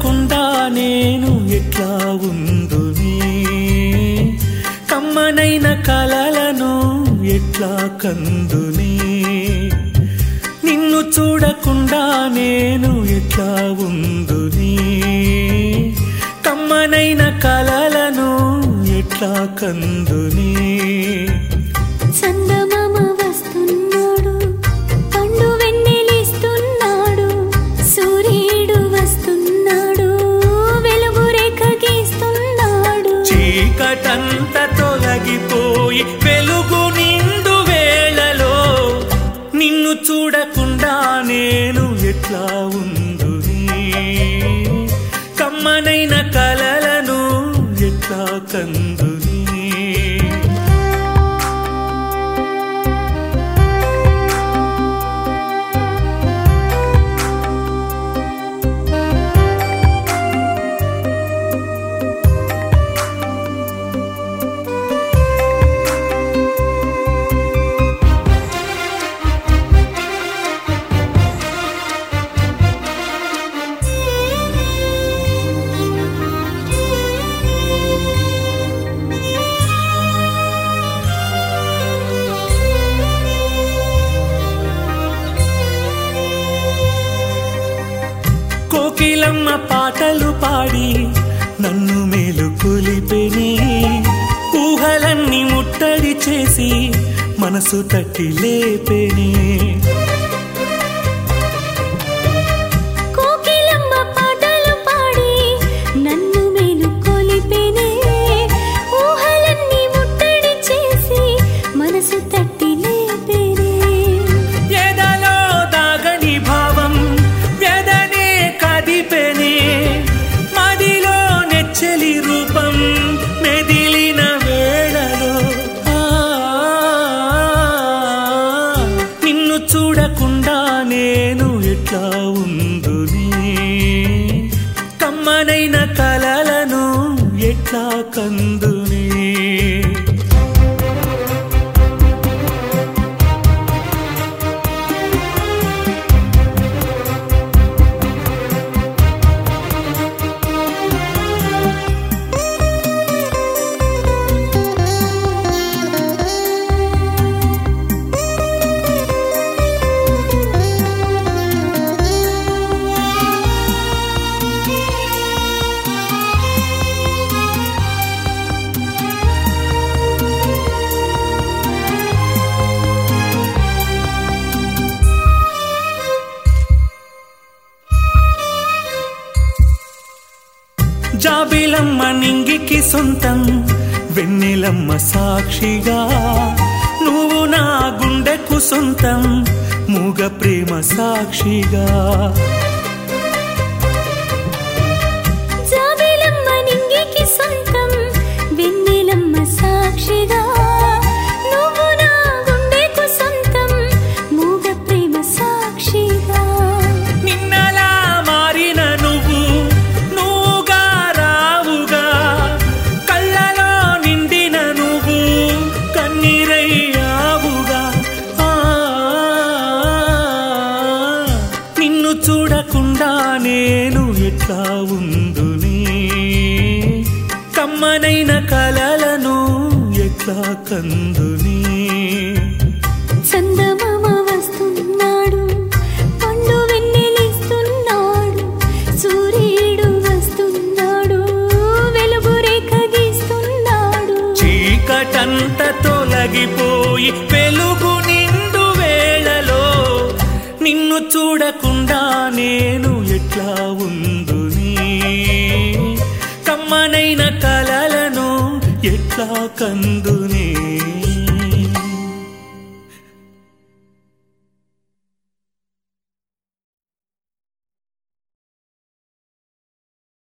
చూడకుండా నేను ఎట్లా ఉందునే కమ్మనైన కలలను ఎట్లా కందునే నిన్ను చూడకుండా నేను ఎట్లా ఉందునే కమ్మనైన కలలను ఎట్లా కందునే చందమామ వస్తున్నాడు పండు వెన్నెలిస్తున్నాడు సూర్యుడు వస్తున్నాడు వెలుగు రేఖ గీస్తున్నాడు చీకటంత తొలగిపోయి వెలుగు నిండు వేళలో నిన్ను చూడకుండా నేను ఎట్లా ఉందుని కమ్మనైన కలలను ఎట్లా కందుని కోకిలమ్మ పాటలు పాడి నన్ను మేలు కొలిపెనే ఊహలన్నీ ముట్టడి చేసి మనసు తట్టి లేపెనే కోకిలమ్మ పాటలు పాడి నన్ను మేలు కొలిపెనే ఊహలన్నీ ముట్టడి చేసి మనసు తట్టి లేపెనే ఎదలో దాగని భావం వ్యదనే కదిపెనే మదిలో నెచ్చలి రూపం మెదిలిన వేళలో ఆ, నిన్ను చూడకుండా నేను ఎట్లా ఉందుని కమ్మనైన కలలను ఎట్లా కందుని జాబిలమ్మ నింగికి సొంతం వెన్నెలమ్మ సాక్షిగా నువ్వు నా గుండెకు సొంతం మూగ ప్రేమ సాక్షిగా జాబిలమ్మ నింగికి సొంతం వెన్నెలమ్మ సాక్షిగా నువ్వు నా గుండెకు సొంతం మూగ ప్రేమ సాక్షిగా నిన్నలా మారిన నువ్వు నువ్వుగా రావుగా కళ్ళలో నిండిన నువ్వు కన్నీరయ్యావుగా ఆ, నిన్ను చూడకుండా నేను ఎట్లా ఉందుని కమ్మనైన కలలను ఎట్లా కందుని చందమామ వస్తున్నాడు పండు వెన్నెలిస్తున్నాడు సూర్యుడు వస్తున్నాడు వెలుగు రేఖ గీస్తున్నాడు చీకటంత తొలగిపోయి వెలుగు నిండు వేళలో నిన్ను చూడకుండా నేను ఎట్లా ఉందుని కమ్మనైన కలలను ఎట్లా కందుని